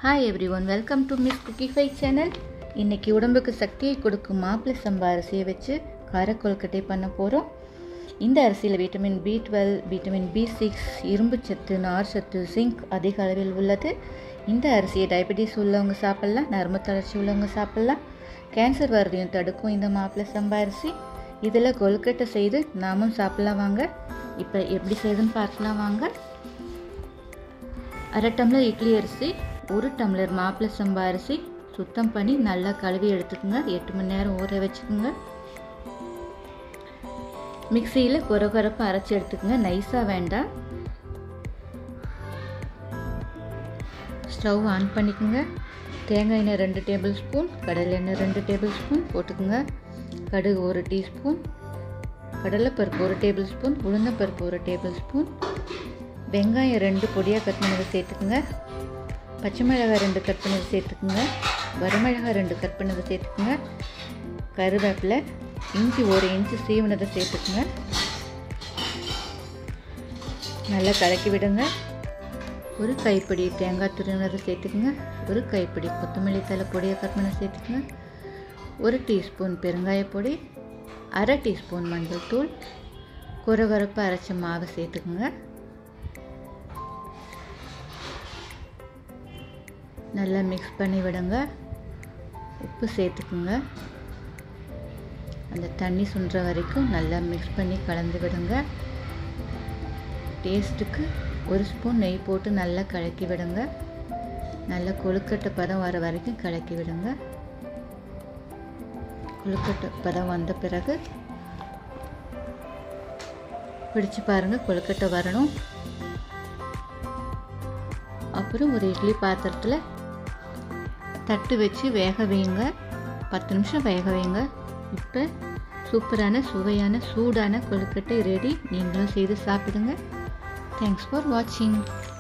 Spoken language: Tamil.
hi everyone welcome to Miss Cookify channel இன்றைக்கி உடம்புக்கு சக்தியை கொடுக்கும் மாப்பிள்ளை சம்பா அரிசியை வச்சு காரக்கொழுக்கட்டை பண்ண போகிறோம் இந்த அரிசியில் vitamin B twelve vitamin B six இரும்பு சத்து நார் சத்து ஜிங்க் அதிக அளவில் உள்ளது இந்த அரிசியை டயபெட்டிஸ் உள்ளவங்க சாப்பிட்லாம் நரம்பு தளர்ச்சி உள்ளவங்க சாப்பிட்லாம் கேன்சர் வரதையும் தடுக்கும் இந்த மாப்பிள்ளை சம்பா அரிசி இதில் கொழுக்கட்டை செய்து நாமும் சாப்பிட்லாம் வாங்க இப்போ எப்படி செய்யுதுன்னு பார்க்கலாம் வாங்க அரை டம்ளர் இட்லி அரிசி ஒரு டம்ளர் மாப்பிள்ளை சம்பா அரிசி சுத்தம் பண்ணி நல்லா கழுவி எடுத்துக்கோங்க எட்டு மணி நேரம் ஊற வச்சுக்கோங்க மிக்சியில் கொரகொரப்பு அரைச்சி எடுத்துக்கோங்க நைஸாக வேண்டாம் ஸ்டவ் ஆன் பண்ணிக்கோங்க தேங்காய் எண்ணெய் ரெண்டு டேபிள் ஸ்பூன் கடலை எண்ணெய் ரெண்டு டேபிள் ஸ்பூன் போட்டுக்கோங்க கடுகு ஒரு டீஸ்பூன் கடலைப்பருப்பு ஒரு டேபிள் ஸ்பூன் உளுந்தப்பருப்பு ஒரு டேபிள் ஸ்பூன் வெங்காயம் ரெண்டு பொடியாக கட் பண்ணதை சேர்த்துக்குங்க பச்சை மிளகாய் ரெண்டு கட் பண்ணதை சேர்த்துக்குங்க வரமிளகாய் ரெண்டு கட் பண்ணதை சேர்த்துக்குங்க கருவேப்பிலை இஞ்சி ஒரு இன்ச்சு சீவனதை சேர்த்துக்குங்க நல்லா கலக்கி விடுங்க ஒரு கைப்பிடி தேங்காய் துருவினதை சேர்த்துக்குங்க ஒரு கைப்பிடி கொத்தமல்லி தலை பொடியை கட் பண்ண சேர்த்துக்குங்க ஒரு டீஸ்பூன் பெருங்காய பொடி அரை டீஸ்பூன் மஞ்சள் தூள் குறகுறப்பு அரைச்ச மாவை சேர்த்துக்குங்க நல்லா மிக்ஸ் பண்ணி விடுங்க உப்பு சேர்த்துக்குங்க அந்த தண்ணி சுண்டுற வரைக்கும் நல்லா மிக்ஸ் பண்ணி கலந்து விடுங்க டேஸ்ட்டுக்கு ஒரு ஸ்பூன் நெய் போட்டு நல்லா கலக்கி விடுங்க நல்லா கொழுக்கட்டை பதம் வர வரைக்கும் கலக்கி விடுங்க கொழுக்கட்டை பதம் வந்த பிறகு பிடிச்சு பாருங்கள் கொழுக்கட்டை வரணும் அப்புறம் ஒரு இட்லி பாத்திரத்தில் தட்டு வச்சு வேக வைங்க பத்து நிமிஷம் வேக வைங்க இப்போ சூப்பரான சுவையான சூடான கொழுக்கட்டை ரெடி நீங்களும் செய்து சாப்பிடுங்க தேங்க்ஸ் ஃபார் வாட்சிங்